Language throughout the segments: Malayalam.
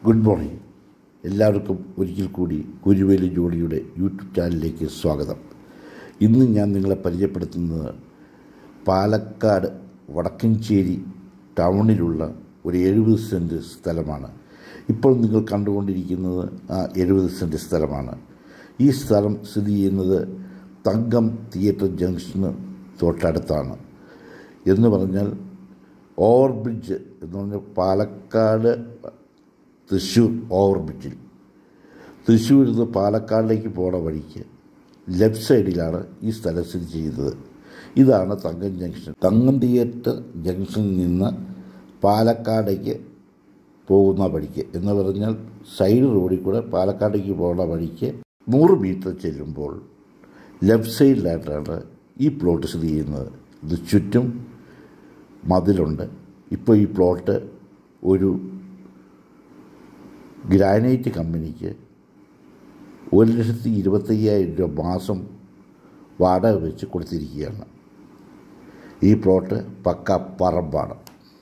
ഗുഡ് മോർണിംഗ് എല്ലാവർക്കും ഒരിക്കൽ കൂടി കുരുവേലി ജോഡിയുടെ യൂട്യൂബ് ചാനലിലേക്ക് സ്വാഗതം ഇന്ന് ഞാൻ നിങ്ങളെ പരിചയപ്പെടുത്തുന്നത് പാലക്കാട് വടക്കഞ്ചേരി ടൗണിലുള്ള ഒരു എഴുപത് സെൻറ്റ് സ്ഥലമാണ് ഇപ്പോൾ നിങ്ങൾ കണ്ടുകൊണ്ടിരിക്കുന്നത് ആ എഴുപത് സെൻറ്റ് സ്ഥലമാണ് ഈ സ്ഥലം സ്ഥിതി ചെയ്യുന്നത് തങ്കം തിയേറ്റർ ജംഗ്ഷന് തൊട്ടടുത്താണ് എന്ന് പറഞ്ഞാൽ ഓവർ ബ്രിഡ്ജ് എന്ന് പറഞ്ഞാൽ പാലക്കാട് തൃശ്ശൂർ ഓവർ ബ്രിഡ്ജിൽ തൃശ്ശൂരിൽ നിന്ന് പാലക്കാടിലേക്ക് പോണ വഴിക്ക് ലെഫ്റ്റ് സൈഡിലാണ് ഈ സ്ഥലം സ്ഥിതി ചെയ്യുന്നത് ഇതാണ് തങ്കം ജംഗ്ഷൻ തങ്കം തിയേറ്റർ ജംഗ്ഷനിൽ നിന്ന് പാലക്കാടേക്ക് പോകുന്ന വഴിക്ക് എന്ന് പറഞ്ഞാൽ സൈഡ് റോഡിൽ കൂടെ പാലക്കാടേക്ക് പോകുന്ന വഴിക്ക് നൂറ് മീറ്റർ ചെല്ലുമ്പോൾ ലെഫ്റ്റ് സൈഡിലായിട്ടാണ് ഈ പ്ലോട്ട് സ്ഥിതി ചെയ്യുന്നത് ഇത് ചുറ്റും മതിലുണ്ട് ഇപ്പോൾ ഈ പ്ലോട്ട് ഒരു ഗ്രാനൈറ്റ് കമ്പനിക്ക് ഒരു ലക്ഷത്തി ഇരുപത്തയ്യായിരം രൂപ മാസം വാടക വെച്ച് കൊടുത്തിരിക്കുകയാണ് ഈ പ്ലോട്ട് പക്ക പറമ്പാണ്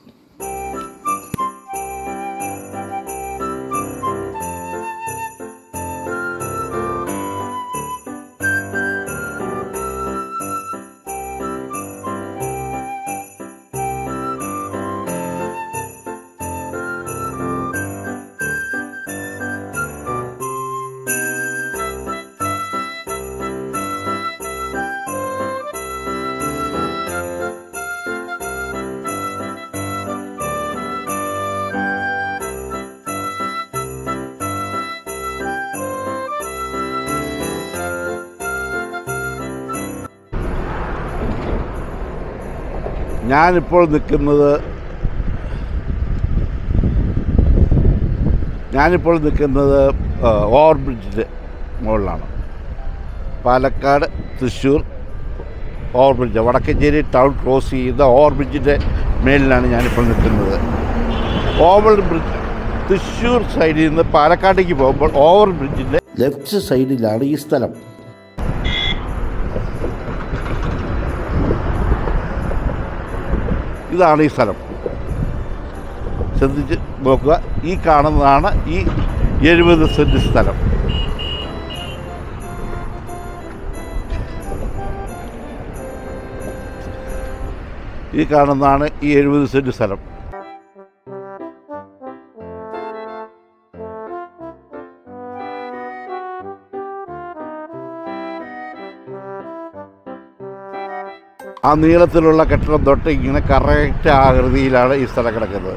ഞാനിപ്പോൾ നിൽക്കുന്നത് ഞാനിപ്പോൾ നിൽക്കുന്നത് ഓവർ ബ്രിഡ്ജിൻ്റെ മുകളിലാണ് Palakkad Thrissur over bridge Vadakkanchery town cross ചെയ്യുന്ന ഓവർ ബ്രിഡ്ജിൻ്റെ മേലിലാണ് ഞാനിപ്പോൾ നിൽക്കുന്നത് ഓവർ ബ്രിഡ്ജ് തൃശ്ശൂർ സൈഡിൽ നിന്ന് പാലക്കാട്ടേക്ക് പോകുമ്പോൾ ഓവർ ബ്രിഡ്ജിൻ്റെ ലെഫ്റ്റ് സൈഡിലാണ് ഈ സ്ഥലം ഇതാണ് ഈ സ്ഥലം ശ്രദ്ധിച്ച് നോക്കുക ഈ കാണുന്നതാണ് ഈ എഴുപത് സെൻറ്റ് സ്ഥലം ഈ കാണുന്നതാണ് ഈ എഴുപത് സെൻറ്റ് സ്ഥലം ആ നീളത്തിലുള്ള കെട്ടിടം തൊട്ട് ഇങ്ങനെ കറക്റ്റ് ആകൃതിയിലാണ് ഈ സ്ഥലം കിടക്കുന്നത്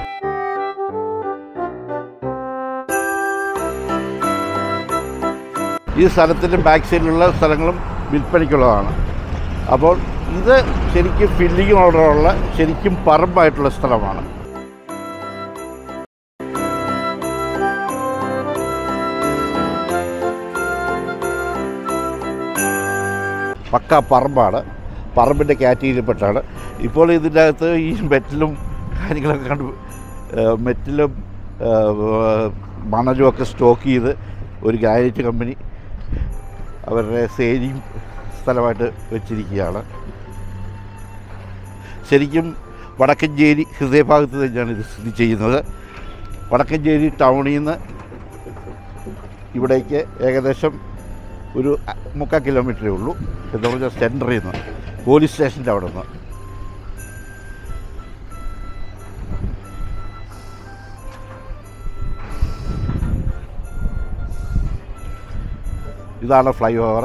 ഈ സ്ഥലത്തിൻ്റെ ബാക്ക് സൈഡിലുള്ള സ്ഥലങ്ങളും വിൽപ്പനയ്ക്കുള്ളതാണ് അപ്പോൾ ഇത് ശരിക്കും ഫില്ലിംഗ് ഓർഡറുള്ള ശരിക്കും പറമ്പായിട്ടുള്ള സ്ഥലമാണ് പക്ക പറമ്പാണ് പറമ്പിൻ്റെ കാറ്റഗറിയിൽപ്പെട്ടാണ് ഇപ്പോൾ ഇതിൻ്റെ അകത്ത് ഈ മെറ്റലും കാര്യങ്ങളൊക്കെ കണ്ട് ഏഹ് മെറ്റലും ഏഹ് മണലും ഒക്കെ സ്റ്റോക്ക് ചെയ്ത് ഒരു ഗ്രാനൈറ്റ് കമ്പനി അവരുടെ സെയിലിംഗ് സ്ഥലമായിട്ട് വെച്ചിരിക്കുകയാണ് ശരിക്കും വടക്കഞ്ചേരി ഹൃദയഭാഗത്ത് തന്നെയാണ് ഇത് സ്ഥിതി ചെയ്യുന്നത് വടക്കഞ്ചേരി ടൗണിൽ നിന്ന് ഇവിടേക്ക് ഏകദേശം ഒരു അ- മുക്കാൽ കിലോമീറ്ററേ ഉള്ളൂ എന്ന് പറഞ്ഞാൽ സെൻറ്ററിൽ നിന്ന് പോലീസ് സ്റ്റേഷൻ്റെ അവിടെ നിന്ന് ഇതാണ് ഫ്ലൈ ഓവർ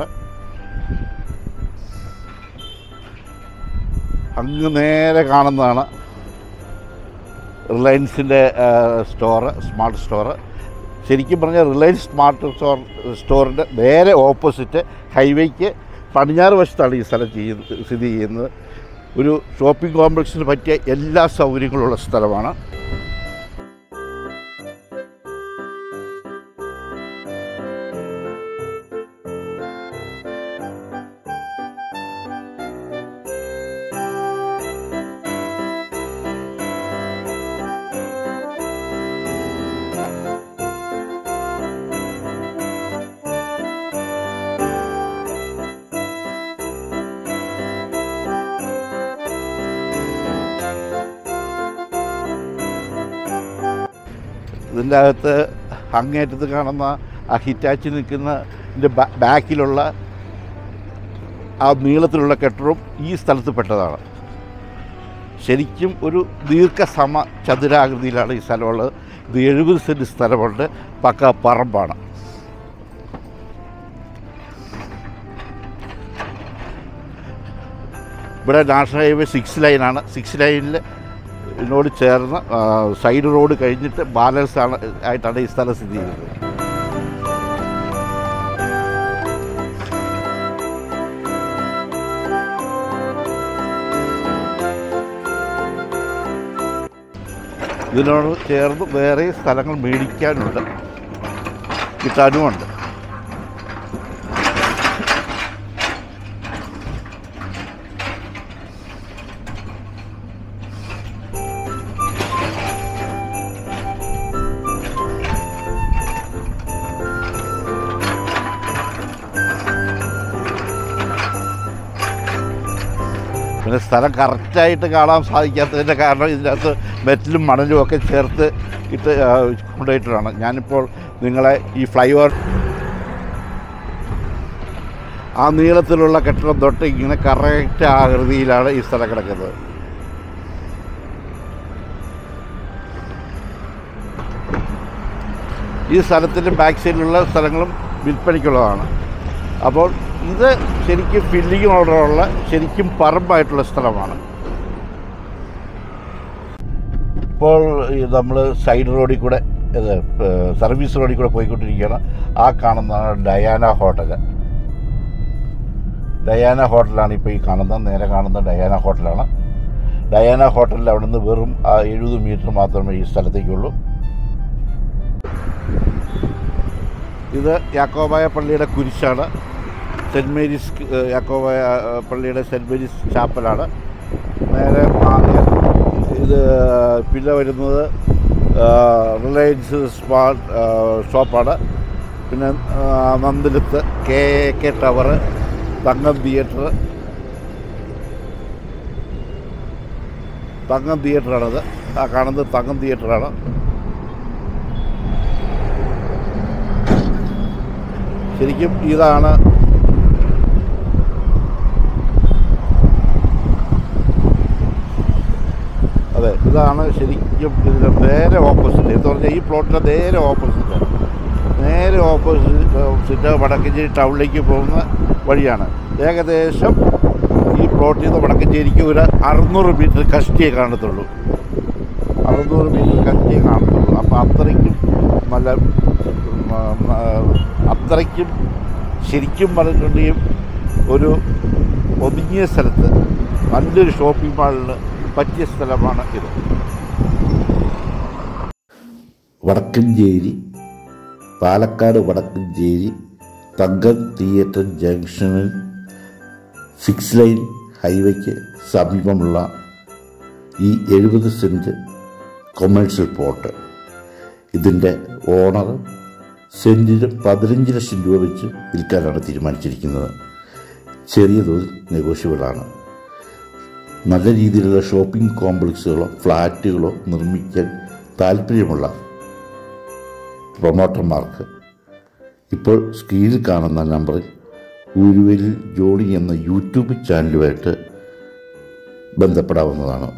അങ്ങ് നേരെ കാണുന്നതാണ് റിലയൻസിൻ്റെ സ്റ്റോറ് സ്മാർട്ട് സ്റ്റോറ് ശരിക്കും പറഞ്ഞാൽ റിലയൻസ് സ്മാർട്ട് സ്റ്റോർ സ്റ്റോറിൻ്റെ നേരെ ഓപ്പോസിറ്റ് ഹൈവേക്ക് പടിഞ്ഞാറ് വശത്താണ് ഈ സ്ഥലം ചെയ്യുന്നത് സ്ഥിതി ചെയ്യുന്നത് ഒരു ഷോപ്പിംഗ് കോംപ്ലക്സിന് പറ്റിയ എല്ലാ സൗകര്യങ്ങളുള്ള സ്ഥലമാണ് ഇതിൻ്റെ അകത്ത് അങ്ങേറ്റത്ത് കാണുന്ന ആ ഹിറ്റാച്ചി നിൽക്കുന്ന ഇതിൻ്റെ ബാക്കിലുള്ള ആ നീളത്തിലുള്ള കെട്ടിടവും ഈ സ്ഥലത്ത് പെട്ടതാണ് ശരിക്കും ഒരു ദീർഘസമ ചതുരാകൃതിയിലാണ് ഈ സ്ഥലമുള്ളത് ഇത് എഴുപത് സെൻറ്റ് സ്ഥലമുണ്ട് പക്ക പറമ്പാണ് ഇവിടെ നാഷണൽ ഹൈവേ സിക്സ് ലൈനാണ് സിക്സ് ലൈനിൽ ഇതിനോട് ചേർന്ന് ആ, സൈഡ് റോഡ് കഴിഞ്ഞിട്ട് ബാലൻസ് ആണ് ആയിട്ടാണ് ഈ സ്ഥലം സ്ഥിതി ചെയ്യുന്നത് ഇതിനോട് ചേർന്ന് വേറെ സ്ഥലങ്ങൾ മേടിക്കാനുണ്ട് കിട്ടാനുമുണ്ട് പിന്നെ സ്ഥലം കറക്റ്റായിട്ട് കാണാൻ സാധിക്കാത്തതിൻ്റെ കാരണം ഇതിനകത്ത് മെറ്റലും മണലും ഒക്കെ ചേർത്ത് ഇട്ട് ആ, കൊണ്ടുപോയിട്ടാണ് ഞാനിപ്പോൾ നിങ്ങളെ ഈ ഫ്ലൈ ഓവർ ആ നീളത്തിലുള്ള കെട്ടിടം തൊട്ട് ഇങ്ങനെ കറക്റ്റ് ആകൃതിയിലാണ് ഈ സ്ഥലം കിടക്കുന്നത് ഈ സ്ഥലത്തിൻ്റെ ബാക്ക് സൈഡിലുള്ള സ്ഥലങ്ങളും വിൽപ്പനയ്ക്കുള്ളതാണ് അപ്പോൾ ഇത് ശരിക്കും ഫില്ലിംഗ് ഓർഡറുള്ള ശരിക്കും പറമ്പായിട്ടുള്ള സ്ഥലമാണ് ഇപ്പോൾ നമ്മൾ സൈഡ് റോഡിൽ കൂടെ ഇത് ഏഹ്, സർവീസ് റോഡിൽ കൂടെ പോയിക്കൊണ്ടിരിക്കുകയാണ് ആ കാണുന്നതാണ് ഡയാന ഹോട്ടൽ ഡയാന ഹോട്ടലാണ് ഇപ്പോൾ ഈ കാണുന്നത് നേരെ കാണുന്ന ഡയാന ഹോട്ടലാണ് ഡയാന ഹോട്ടലിൽ അവിടുന്ന് വെറും ആ എഴുപത് മീറ്റർ മാത്രമേ ഈ സ്ഥലത്തേക്കുള്ളൂ ഇത് യാക്കോബായ പള്ളിയുടെ കുരിശാണ് സെൻറ്റ് മേരീസ് ഏഹ്, യാക്കോബായ ഏഹ്, പള്ളിയുടെ സെൻറ്റ് മേരീസ് ചാപ്പലാണ് നേരെ മാറിയ ഇത് പിന്നെ വരുന്നത് റിലയൻസ് സ്മാർട്ട് ഷോപ്പാണ് പിന്നെ ആ, Nandilath K K tower Thankam theatre Thankam തിയേറ്ററാണത് ആ കാണുന്നത് തങ്കം തിയേറ്ററാണ് ശരിക്കും ഇതാണ് അതെ ഇതാണ് ശരിക്കും ഇതിൻ്റെ നേരെ ഓപ്പോസിറ്റ് എന്ന് പറഞ്ഞാൽ ഈ പ്ലോട്ടിൻ്റെ നേരെ ഓപ്പോസിറ്റ് നേരെ ഓപ്പോസിറ്റ് വടക്കഞ്ചേരി ടൗണിലേക്ക് പോകുന്ന വഴിയാണ് ഏകദേശം ഈ പ്ലോട്ടിൽ നിന്ന് വടക്കഞ്ചേരിക്ക് ഒരു അറുന്നൂറ് മീറ്റർ കഷ്ടിയേ കാണത്തുള്ളൂ അറുന്നൂറ് മീറ്റർ കഷ്ടിയേ കാണത്തുള്ളൂ അപ്പോൾ അത്രയ്ക്കും നല്ല ഉം, ആ, അത്രയ്ക്കും ശരിക്കും പറഞ്ഞിട്ടുണ്ടെങ്കിൽ ഒരു ഒതുങ്ങിയ സ്ഥലത്ത് നല്ലൊരു ഷോപ്പിംഗ് മാളിന് പറ്റിയ സ്ഥലമാണ് ഇത് വടക്കഞ്ചേരി പാലക്കാട് വടക്കഞ്ചേരി തങ്കം തിയേറ്റർ ജംഗ്ഷനിൽ സിക്സ് ലൈൻ ഹൈവേക്ക് സമീപമുള്ള ഈ എഴുപത് സെൻറ്റ് കൊമേഴ്ഷ്യൽ പ്ലോട്ട് ഇതിൻ്റെ ഓണർ സെൻറ്റിന് പതിനഞ്ച് ലക്ഷം രൂപ വെച്ച് വിൽക്കാനാണ് തീരുമാനിച്ചിരിക്കുന്നത് ചെറിയ തോതിൽ നെഗോഷ്യബിളാണ് നല്ല രീതിയിലുള്ള ഷോപ്പിംഗ് കോംപ്ലക്സുകളോ ഫ്ലാറ്റുകളോ നിർമ്മിക്കാൻ താല്പര്യമുള്ള പ്രൊമോട്ടർമാർക്ക് ഇപ്പോൾ സ്ക്രീനിൽ കാണുന്ന നമ്പറിൽ ഊരുവലിൽ ജോണി എന്ന യൂട്യൂബ് ചാനലുമായിട്ട് ബന്ധപ്പെടാവുന്നതാണ്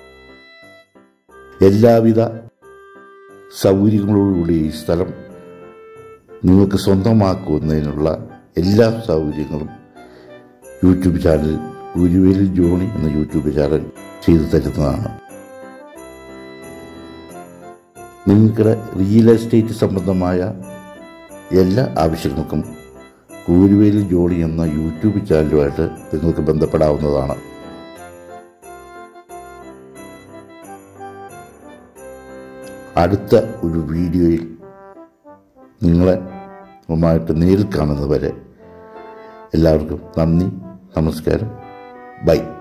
എല്ലാവിധ സൗകര്യങ്ങളോടുകൂടി ഈ സ്ഥലം നിങ്ങൾക്ക് സ്വന്തമാക്കുന്നതിനുള്ള എല്ലാ സൗകര്യങ്ങളും യൂട്യൂബ് ചാനൽ ഊരുവലിൽ ജോണി എന്ന യൂട്യൂബ് ചാനൽ ചെയ്തു തരുന്നതാണ് നിങ്ങളുടെ റിയൽ എസ്റ്റേറ്റ് സംബന്ധമായ എല്ലാ ആവശ്യങ്ങൾക്കും കൂരുവേലി ജോണി എന്ന യൂട്യൂബ് ചാനലുമായിട്ട് നിങ്ങൾക്ക് ബന്ധപ്പെടാവുന്നതാണ് അടുത്ത ഒരു വീഡിയോയിൽ നിങ്ങളെ ഉമായിട്ട് നേരിൽ കാണുന്നവരെ എല്ലാവർക്കും നന്ദി നമസ്കാരം ബൈ